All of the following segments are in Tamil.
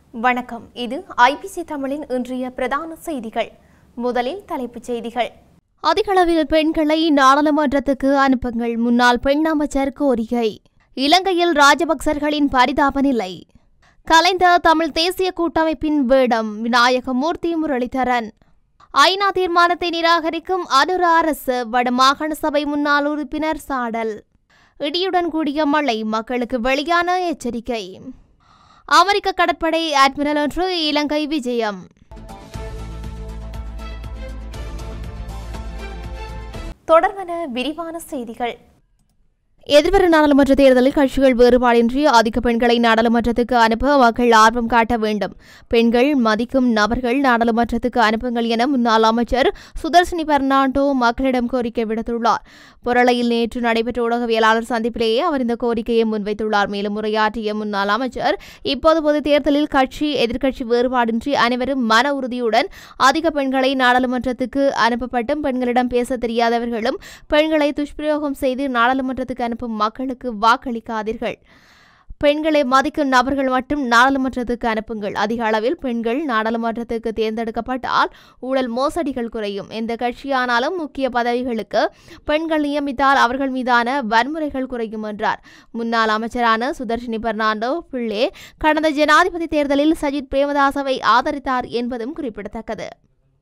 வணக்கம் இது ஐபிசி தமிழின் இன்றைய பிரதான செய்திகள் முதலில் தலைப்புச் செய்திகள் அதிகளவில் பெண்களை நாடாளுமன்றத்துக்கு அனுப்புங்கள் முன்னாள் பெண் அமைச்சர் கோரிக்கை இலங்கையில் ராஜபக்சர்களின் பரிதாப நிலை கலைந்த தமிழ் தேசிய கூட்டமைப்பின் வேடம் விநாயகமூர்த்தி முரளிதரன் ஐநா தீர்மானத்தை நிராகரிக்கும் அனுர அரசு வடமாகாண சபை முன்னாள் உறுப்பினர் சாடல் இடியுடன் கூடிய மழை மக்களுக்கு வெளியான எச்சரிக்கை அமெரிக்க கடற்படை அட்மிரல் ஒன்று இலங்கை விஜயம் தொடர்வன விரிவான செய்திகள் எதிர்வரும் நாடாளுமன்ற தேர்தலில் கட்சிகள் வேறுபாடின்றி அதிக பெண்களை நாடாளுமன்றத்துக்கு அனுப்ப மக்கள் ஆர்வம் காட்ட வேண்டும் பெண்கள் மதிக்கும் நபர்கள் நாடாளுமன்றத்துக்கு அனுப்புங்கள் என முன்னாள் அமைச்சர் சுதர்சினி பெர்னாண்டோ மக்களிடம் கோரிக்கை விடுத்துள்ளார் புரளையில் நேற்று நடைபெற்ற ஊடகவியலாளர் சந்திப்பிலேயே அவர் இந்த கோரிக்கையை முன்வைத்துள்ளார் மேலும் உரையாற்றிய முன்னாள் அமைச்சர் இப்போது பொது தேர்தலில் கட்சி எதிர்க்கட்சி வேறுபாடின்றி அனைவரும் மன உறுதியுடன் அதிக பெண்களை நாடாளுமன்றத்துக்கு அனுப்பப்பட்டும் பெண்களிடம் பேச தெரியாதவர்களும் பெண்களை துஷ்பிரயோகம் செய்து நாடாளுமன்றத்துக்கு அனுப்பும் மக்களுக்கு வாக்களிக்காதீர்கள் பெண்களை மதிக்கும் நபர்கள் மட்டும் நாடாளுமன்றத்துக்கு அனுப்புங்கள் அதிக அளவில் பெண்கள் நாடாளுமன்றத்துக்கு தேர்ந்தெடுக்கப்பட்டால் ஊழல் மோசடிகள் குறையும் எந்த கட்சியானாலும் முக்கிய பதவிகளுக்கு பெண்கள் நியமித்தால் அவர்கள் மீதான வன்முறைகள் குறையும் என்றார் முன்னாள் அமைச்சரான சுதர்ஷினி பெர்னாண்டோ பிள்ளே கடந்த ஜனாதிபதி தேர்தலில் சஜித் பிரேமதாசவை ஆதரித்தார் என்பதும் குறிப்பிடத்தக்கது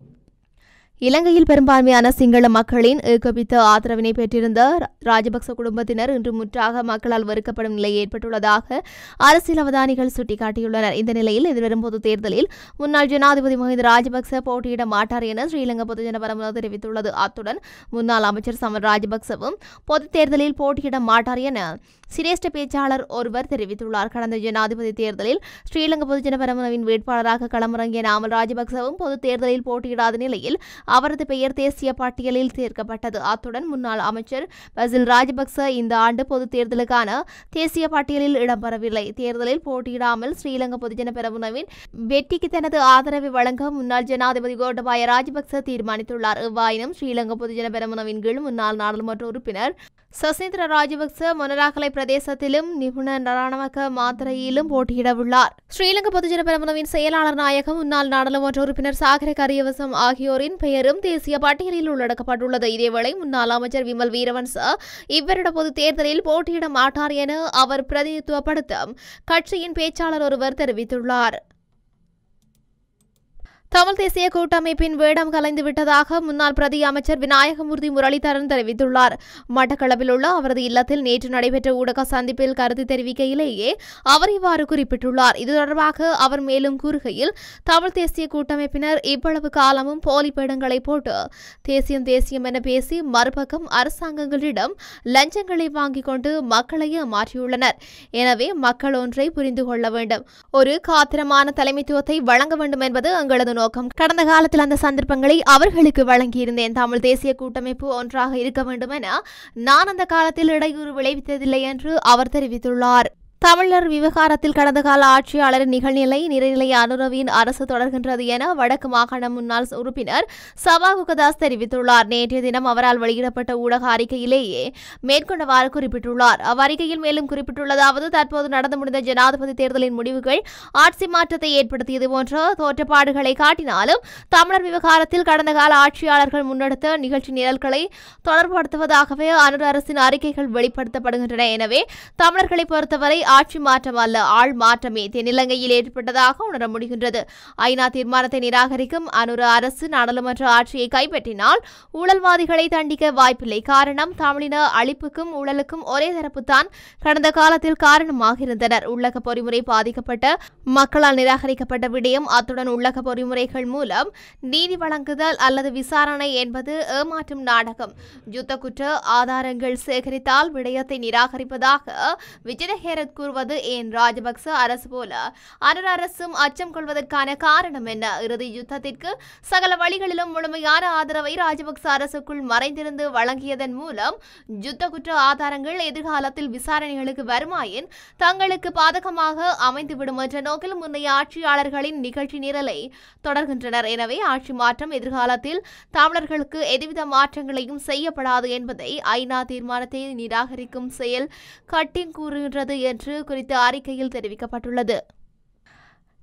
இலங்கையில் பெரும்பான்மையான சிங்கள மக்களின் ஏகோபித்த ஆதரவினை பெற்றிருந்த ராஜபக்ச குடும்பத்தினர் இன்று முற்றாக மக்களால் வெறுக்கப்படும் நிலை ஏற்பட்டுள்ளதாக அரசியல் அவதானிகள் சுட்டிக்காட்டியுள்ளனர் இந்த நிலையில் எதிர்வரும் பொதுத் தேர்தலில் முன்னாள் ஜனாதிபதி மஹிந்த ராஜபக்ச போட்டியிட மாட்டார் என ஸ்ரீலங்கா பொதுஜன பரமுன தெரிவித்துள்ளது அத்துடன் முன்னாள் அமைச்சர் சமர் ராஜபக்சவும் பொதுத் தேர்தலில் போட்டியிட மாட்டார் என சிரேஷ்ட பேச்சாளர் ஒருவர் தெரிவித்துள்ளார் கடந்த ஜனாதிபதி தேர்தலில் ஸ்ரீலங்கா பொதுஜன பரமுனவின் வேட்பாளராக களமிறங்கிய நாமல் ராஜபக்சவும் பொதுத் தேர்தலில் போட்டியிடாத நிலையில் அவரது பெயர் தேசிய பட்டியலில் சேர்க்கப்பட்டது அத்துடன் முன்னாள் அமைச்சர் பசில் ராஜபக்ச இந்த ஆண்டு பொதுத் தேர்தலுக்கான தேசிய பட்டியலில் இடம்பெறவில்லை தேர்தலில் போட்டியிடாமல் ஸ்ரீலங்கா பொதுஜன பெரமுனவின் வெற்றிக்கு தனது ஆதரவை வழங்க முன்னாள் ஜனாதிபதி கோட்டபாய ராஜபக்ச தீர்மானித்துள்ளார் எவ்வாயினும் ஸ்ரீலங்கா பொதுஜன பெரமுனவின் கீழ் முன்னாள் நாடாளுமன்ற உறுப்பினர் சசீந்திர ராஜபக்ச மொனராகலை பிரதேசத்திலும் நிபுணர் நராணமக்க மாத்திரையிலும் போட்டியிடவுள்ளார் ஸ்ரீலங்கா பொதுஜன பெரமுனவின் செயலாளர் நாயகம் முன்னாள் நாடாளுமன்ற உறுப்பினர் சாகர கரியவசம் ஆகியோரின் பெயரும் தேசிய பட்டியலில் உள்ளடக்கப்பட்டுள்ளது இதேவேளை முன்னாள் அமைச்சர் விமல் வீரவன்ச இவ்வருட பொது தேர்தலில் போட்டியிட மாட்டார் என அவர் பிரதிநிதித்துவப்படுத்தும் கட்சியின் பேச்சாளர் ஒருவர் தெரிவித்துள்ளார் தமிழ் தேசிய கூட்டமைப்பின் வேடம் கலைந்து விட்டதாக முன்னாள் பிரதி அமைச்சர் விநாயகமூர்த்தி முரளிதரன் தெரிவித்துள்ளார் மட்டக்களப்பில் உள்ள அவரது இல்லத்தில் நேற்று நடைபெற்ற ஊடக சந்திப்பில் கருத்து தெரிவிக்கையிலேயே அவர் இவ்வாறு குறிப்பிட்டுள்ளார் இது தொடர்பாக அவர் மேலும் கூறுகையில் தமிழ் தேசிய கூட்டமைப்பினர் இவ்வளவு காலமும் போலி பேடங்களை போட்டு தேசியம் தேசியம் என பேசி மறுபக்கம் அரசாங்கங்களிடம் லஞ்சங்களை வாங்கிக் கொண்டு மக்களை ஏமாற்றியுள்ளனர் எனவே மக்கள் ஒன்றை புரிந்து கொள்ள வேண்டும் ஒரு காத்திரமான தலைமைத்துவத்தை வழங்க வேண்டும் என்பது எங்களது நோக்கம் கடந்த காலத்தில் அந்த சந்தர்ப்பங்களை அவர்களுக்கு வழங்கியிருந்தேன் தமிழ் தேசிய கூட்டமைப்பு ஒன்றாக இருக்க வேண்டும் என நான் அந்த காலத்தில் இடையூறு விளைவித்ததில்லை என்று அவர் தெரிவித்துள்ளார் தமிழர் விவகாரத்தில் கடந்த கால ஆட்சியாளரின் நிகழ்நிலை நிறைநிலை அனுரவின் அரசு தொடர்கின்றது என வடக்கு மாகாண முன்னாள் உறுப்பினர் சபா குகதாஸ் தெரிவித்துள்ளார் நேற்றைய தினம் அவரால் வெளியிடப்பட்ட ஊடக அறிக்கையிலேயே மேற்கொண்டவாறு குறிப்பிட்டுள்ளார் அவ்வறிக்கையில் மேலும் குறிப்பிட்டுள்ளதாவது தற்போது நடந்து முடிந்த ஜனாதிபதி தேர்தலின் முடிவுகள் ஆட்சி மாற்றத்தை ஏற்படுத்தியது போன்ற தோற்றப்பாடுகளை காட்டினாலும் தமிழர் விவகாரத்தில் கடந்த கால ஆட்சியாளர்கள் முன்னெடுத்த நிகழ்ச்சி நிரல்களை தொடர்படுத்துவதாகவே அனுர அரசின் அறிக்கைகள் வெளிப்படுத்தப்படுகின்றன எனவே தமிழர்களை பொறுத்தவரை ஆட்சி மாற்றம் அல்ல ஆள் மாற்றமே தென்னிலங்கையில் ஏற்பட்டதாக உணர முடிகின்றது ஐநா தீர்மானத்தை நிராகரிக்கும் அனுர அரசு நாடாளுமன்ற ஆட்சியை கைப்பற்றினால் ஊழல்வாதிகளை தண்டிக்க வாய்ப்பில்லை காரணம் தமிழின அழிப்புக்கும் ஊழலுக்கும் ஒரே தரப்புத்தான் கடந்த காலத்தில் காரணமாக இருந்தனர் உள்ளக பொறிமுறை பாதிக்கப்பட்ட மக்களால் நிராகரிக்கப்பட்ட விடயம் அத்துடன் உள்ளக பொறிமுறைகள் மூலம் நீதி வழங்குதல் அல்லது விசாரணை என்பது ஏமாற்றும் நாடகம் யுத்த குற்ற ஆதாரங்கள் சேகரித்தால் விடயத்தை நிராகரிப்பதாக விஜயஹேரத் கூறுவது ஏன் ராஜபக்ச அரசு போல அனுர் அரசும் அச்சம் கொள்வதற்கான காரணம் என்ன இறுதி யுத்தத்திற்கு சகல வழிகளிலும் முழுமையான ஆதரவை ராஜபக்ச அரசுக்குள் மறைந்திருந்து வழங்கியதன் மூலம் யுத்த குற்ற ஆதாரங்கள் எதிர்காலத்தில் விசாரணைகளுக்கு வருமாயின் தங்களுக்கு பாதகமாக அமைந்துவிடும் என்ற நோக்கில் முன்னைய ஆட்சியாளர்களின் நிகழ்ச்சி நிரலை தொடர்கின்றனர் எனவே ஆட்சி மாற்றம் எதிர்காலத்தில் தமிழர்களுக்கு எதுவித மாற்றங்களையும் செய்யப்படாது என்பதை ஐநா தீர்மானத்தை நிராகரிக்கும் செயல் கட்டிங் கூறுகின்றது என்று குறித்த அறிக்கையில் தெரிவிக்கப்பட்டுள்ளது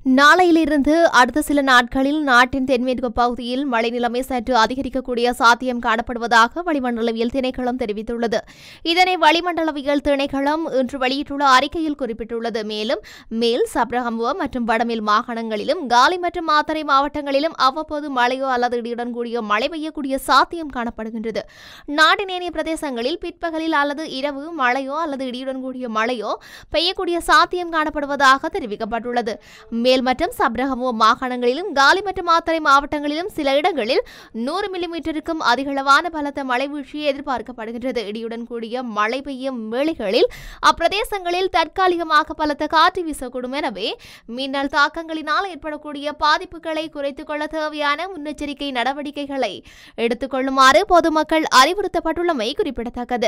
நாளையிலிருந்து அடுத்த சில நாட்களில் நாட்டின் தென்மேற்கு பகுதியில் மழை நிலைமை சற்று அதிகரிக்கக்கூடிய சாத்தியம் காணப்படுவதாக வளிமண்டலவியல் திணைக்களம் தெரிவித்துள்ளது இதனை வளிமண்டலவியல் திணைக்களம் இன்று வெளியிட்டுள்ள அறிக்கையில் குறிப்பிட்டுள்ளது மேலும் மேல் சப்ரகம்புவ மற்றும் வடமேல் மாகாணங்களிலும் காலி மற்றும் மாத்தறை மாவட்டங்களிலும் அவ்வப்போது மழையோ அல்லது இடியுடன் கூடிய மழை பெய்யக்கூடிய சாத்தியம் காணப்படுகின்றது நாட்டின் ஏனைய பிரதேசங்களில் பிற்பகலில் அல்லது இரவு மழையோ அல்லது இடியுடன் கூடிய மழையோ பெய்யக்கூடிய சாத்தியம் காணப்படுவதாக தெரிவிக்கப்பட்டுள்ளது மேல் மற்றும் சப்ரகமுவ மாகாணங்களிலும் காலி மற்றும் மாத்தறை மாவட்டங்களிலும் சில இடங்களில் நூறு மில்லிமீட்டருக்கும் அதிகளவான பலத்த மழை வீழ்ச்சி எதிர்பார்க்கப்படுகின்றது இடியுடன் கூடிய மழை பெய்யும் வேளைகளில் அப்பிரதேசங்களில் தற்காலிகமாக பலத்த காற்று வீசக்கூடும் எனவே மின்னல் தாக்கங்களினால் ஏற்படக்கூடிய பாதிப்புகளை குறைத்துக் கொள்ள தேவையான முன்னெச்சரிக்கை நடவடிக்கைகளை எடுத்துக்கொள்ளுமாறு பொதுமக்கள் அறிவுறுத்தப்பட்டுள்ளமை குறிப்பிடத்தக்கது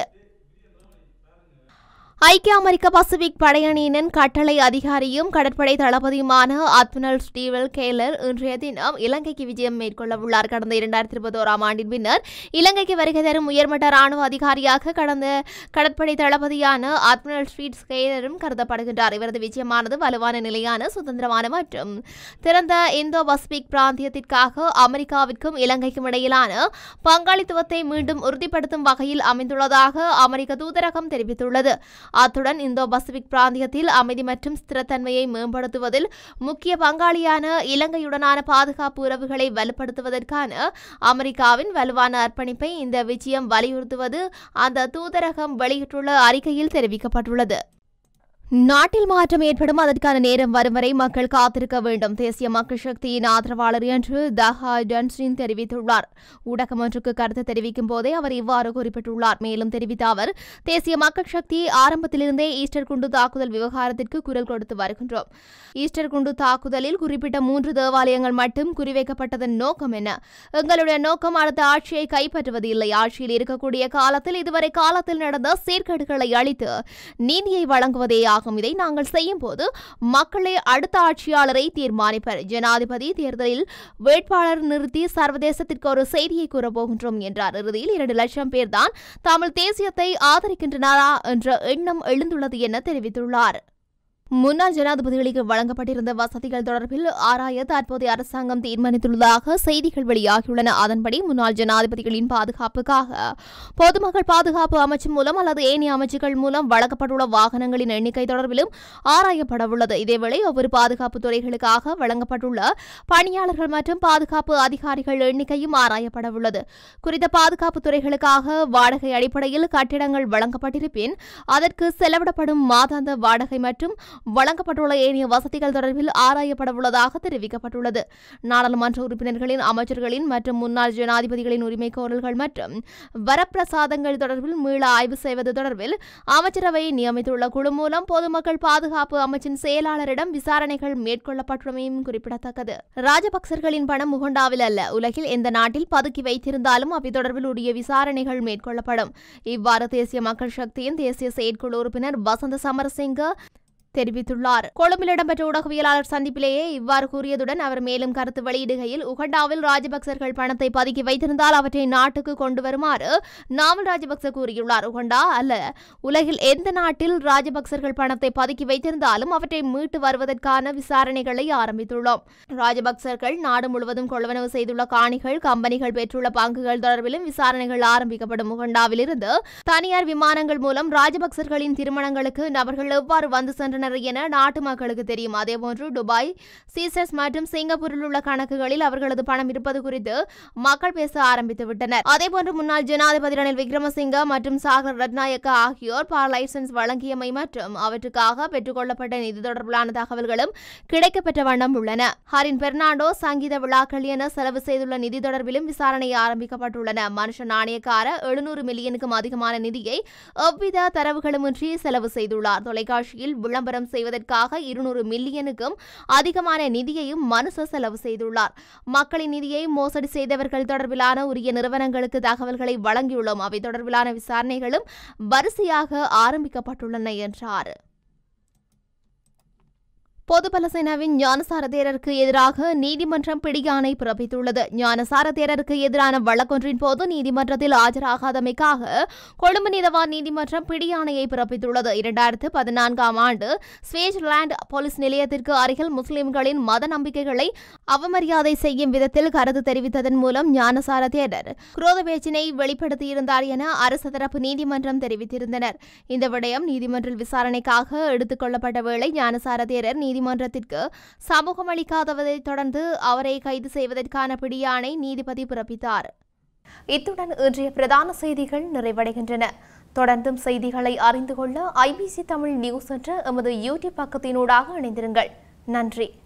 ஐக்கிய அமெரிக்க பசிபிக் படையணியின் கட்டளை அதிகாரியும் கடற்படை தளபதியுமான அத்மிரல் ஸ்டீவல் கேலர் இன்றைய தினம் இலங்கைக்கு விஜயம் மேற்கொள்ள உள்ளார் கடந்த இரண்டாயிரத்தி இருபத்தோராம் ஆண்டின் பின்னர் இலங்கைக்கு வருகை தரும் உயர்மட்ட ராணுவ அதிகாரியாக கடந்த கடற்படை தளபதியான அத்மிரல் ஸ்ட்ரீட் கேலரும் கருதப்படுகின்றார் இவரது விஜயமானது வலுவான நிலையான சுதந்திரமான மற்றும் திறந்த இந்தோ பசிபிக் பிராந்தியத்திற்காக அமெரிக்காவிற்கும் இலங்கைக்கும் இடையிலான பங்காளித்துவத்தை மீண்டும் உறுதிப்படுத்தும் வகையில் அமைந்துள்ளதாக அமெரிக்க தூதரகம் தெரிவித்துள்ளது அத்துடன் இந்தோ பசிபிக் பிராந்தியத்தில் அமைதி மற்றும் ஸ்திரத்தன்மையை மேம்படுத்துவதில் முக்கிய பங்காளியான இலங்கையுடனான பாதுகாப்பு உறவுகளை வலுப்படுத்துவதற்கான அமெரிக்காவின் வலுவான அர்ப்பணிப்பை இந்த விஜயம் வலியுறுத்துவது அந்த தூதரகம் வெளியிட்டுள்ள அறிக்கையில் தெரிவிக்கப்பட்டுள்ளது நாட்டில் மாற்றம் ஏற்படும் அதற்கான நேரம் வரும் வரை மக்கள் காத்திருக்க வேண்டும் தேசிய மக்கள் சக்தியின் ஆதரவாளர் என்று தஹா டன்ஸ்டின் தெரிவித்துள்ளார் ஊடகம் ஒன்றுக்கு கருத்து தெரிவிக்கும் போதே அவர் இவ்வாறு குறிப்பிட்டுள்ளார் மேலும் தெரிவித்த அவர் தேசிய மக்கள் சக்தி ஆரம்பத்திலிருந்தே ஈஸ்டர் குண்டு தாக்குதல் விவகாரத்திற்கு குரல் கொடுத்து வருகின்றோம் ஈஸ்டர் குண்டு தாக்குதலில் குறிப்பிட்ட மூன்று தேவாலயங்கள் மட்டும் குறிவைக்கப்பட்டதன் நோக்கம் என்ன எங்களுடைய நோக்கம் அடுத்த ஆட்சியை கைப்பற்றுவது இல்லை ஆட்சியில் இருக்கக்கூடிய காலத்தில் இதுவரை காலத்தில் நடந்த சீர்கேடுகளை அளித்து நீதியை வழங்குவதே ஆகும் இதை நாங்கள் செய்யும் போது மக்களே அடுத்த ஆட்சியாளரை தீர்மானிப்பர் ஜனாதிபதி தேர்தலில் வேட்பாளர் நிறுத்தி சர்வதேசத்திற்கு ஒரு செய்தியை கூறப்போகின்றோம் என்றார் இறுதியில் இரண்டு லட்சம் பேர் தான் தமிழ் தேசியத்தை ஆதரிக்கின்றனரா என்ற எண்ணம் எழுந்துள்ளது என தெரிவித்துள்ளார் முன்னாள் ஜனாதிபதிகளுக்கு வழங்கப்பட்டிருந்த வசதிகள் தொடர்பில் ஆராய தற்போதைய அரசாங்கம் தீர்மானித்துள்ளதாக செய்திகள் வெளியாகியுள்ளன அதன்படி முன்னாள் ஜனாதிபதிகளின் பாதுகாப்புக்காக பொதுமக்கள் பாதுகாப்பு அமைச்சு மூலம் அல்லது ஏனைய அமைச்சுகள் மூலம் வழங்கப்பட்டுள்ள வாகனங்களின் எண்ணிக்கை தொடர்பிலும் ஆராயப்படவுள்ளது இதேவேளை ஒவ்வொரு பாதுகாப்பு துறைகளுக்காக வழங்கப்பட்டுள்ள பணியாளர்கள் மற்றும் பாதுகாப்பு அதிகாரிகள் எண்ணிக்கையும் ஆராயப்படவுள்ளது குறித்த பாதுகாப்பு துறைகளுக்காக வாடகை அடிப்படையில் கட்டிடங்கள் வழங்கப்பட்டிருப்பின் அதற்கு செலவிடப்படும் மாதாந்த வாடகை மற்றும் வழங்கப்பட்டுள்ள ஏனைய வசதிகள் தொடர்பில் ஆராயப்படவுள்ளதாக தெரிவிக்கப்பட்டுள்ளது நாடாளுமன்ற உறுப்பினர்களின் அமைச்சர்களின் மற்றும் முன்னாள் ஜனாதிபதிகளின் உரிமை கோரல்கள் மற்றும் வரப்பிரசாதங்கள் தொடர்பில் மீள ஆய்வு செய்வது தொடர்பில் அமைச்சரவை நியமித்துள்ள குழு மூலம் பொதுமக்கள் பாதுகாப்பு அமைச்சின் செயலாளரிடம் விசாரணைகள் மேற்கொள்ளப்பட்டுள்ளமையும் குறிப்பிடத்தக்கது ராஜபக்சர்களின் பணம் உகண்டாவில் அல்ல உலகில் எந்த நாட்டில் பதுக்கி வைத்திருந்தாலும் அவை தொடர்பில் உரிய விசாரணைகள் மேற்கொள்ளப்படும் இவ்வாறு தேசிய மக்கள் சக்தியின் தேசிய செயற்குழு உறுப்பினர் வசந்த சமரசிங்க தெரிவித்துள்ளார் கொழும்பில் இடம்பெற்ற ஊடகவியலாளர் சந்திப்பிலேயே இவ்வாறு கூறியதுடன் அவர் மேலும் கருத்து வெளியிடுகையில் உகண்டாவில் ராஜபக்சர்கள் பணத்தை பதுக்கி வைத்திருந்தால் அவற்றை நாட்டுக்கு கொண்டு வருமாறு நாமல் ராஜபக்ச கூறியுள்ளார் உகண்டா அல்ல உலகில் எந்த நாட்டில் ராஜபக்சர்கள் பணத்தை பதுக்கி வைத்திருந்தாலும் அவற்றை மீட்டு வருவதற்கான விசாரணைகளை ஆரம்பித்துள்ளோம் ராஜபக்சர்கள் நாடு முழுவதும் கொள்வனவு செய்துள்ள காணிகள் கம்பெனிகள் பெற்றுள்ள பங்குகள் தொடர்பிலும் விசாரணைகள் ஆரம்பிக்கப்படும் உகண்டாவில் இருந்து தனியார் விமானங்கள் மூலம் ராஜபக்சர்களின் திருமணங்களுக்கு நபர்கள் எவ்வாறு வந்து சென்றனர் என நாட்டு மக்களுக்கு தெரியும் அதேபோன்று துபாய் சீசர்ஸ் மற்றும் சிங்கப்பூரில் உள்ள கணக்குகளில் அவர்களது பணம் இருப்பது குறித்து மக்கள் பேச ஆரம்பித்து விட்டனர் அதேபோன்று முன்னாள் ஜனாதிபதி ரணில் விக்ரமசிங்க மற்றும் சாகர் ரத்நாயக்க ஆகியோர் பார் லைசன்ஸ் வழங்கியமை மற்றும் அவற்றுக்காக பெற்றுக்கொள்ளப்பட்ட நிதி தொடர்பிலான தகவல்களும் கிடைக்கப்பெற்ற வண்ணம் உள்ளன ஹரின் பெர்னாண்டோ சங்கீத விழாக்கள் என செலவு செய்துள்ள நிதி தொடர்பிலும் விசாரணை ஆரம்பிக்கப்பட்டுள்ளன மனுஷ நாணயக்கார எழுநூறு மில்லியனுக்கும் அதிகமான நிதியை எவ்வித தரவுகளுமின்றி செலவு செய்துள்ளார் தொலைக்காட்சியில் விளம்பரம் செய்வதற்காக இருநூறு மில்லியனுக்கும் அதிகமான நிதியையும் மனுஷ செலவு செய்துள்ளார் மக்களின் நிதியை மோசடி செய்தவர்கள் தொடர்பிலான உரிய நிறுவனங்களுக்கு தகவல்களை வழங்கியுள்ளோம் அவை தொடர்பிலான விசாரணைகளும் வரிசையாக ஆரம்பிக்கப்பட்டுள்ளன என்றார் பொதுபல சேனாவின் ஞானசார தேரருக்கு எதிராக நீதிமன்றம் பிடியாணை பிறப்பித்துள்ளது ஞானசார தேரருக்கு எதிரான வழக்கொன்றின் போது நீதிமன்றத்தில் ஆஜராகாதமைக்காக கொழும்பு நீதவான் நீதிமன்றம் பிடியாணையை பிறப்பித்துள்ளது இரண்டாயிரத்து பதினான்காம் ஆண்டு ஸ்வேஜ்லாந்து போலீஸ் நிலையத்திற்கு அருகில் முஸ்லிம்களின் மத நம்பிக்கைகளை அவமரியாதை செய்யும் விதத்தில் கருத்து தெரிவித்ததன் மூலம் ஞானசார தேரர் குரோத பேச்சினை வெளிப்படுத்தியிருந்தார் என அரசு தரப்பு நீதிமன்றம் தெரிவித்திருந்தனர் இந்த விடயம் நீதிமன்ற விசாரணைக்காக எடுத்துக் கொள்ளப்பட்ட வேளை ஞானசார தேரர் நீதிமன்றத்திற்கு சமூகம் அளிக்காததை தொடர்ந்து அவரை கைது செய்வதற்கான பிடியாணை நீதிபதி பிறப்பித்தார் இத்துடன் இன்றைய பிரதான செய்திகள் நிறைவடைகின்றன தொடர்ந்தும் செய்திகளை அறிந்து கொள்ள ஐபிசி தமிழ் நியூஸ் என்ற எமது யூடியூப் பக்கத்தினூடாக இணைந்திருங்கள் நன்றி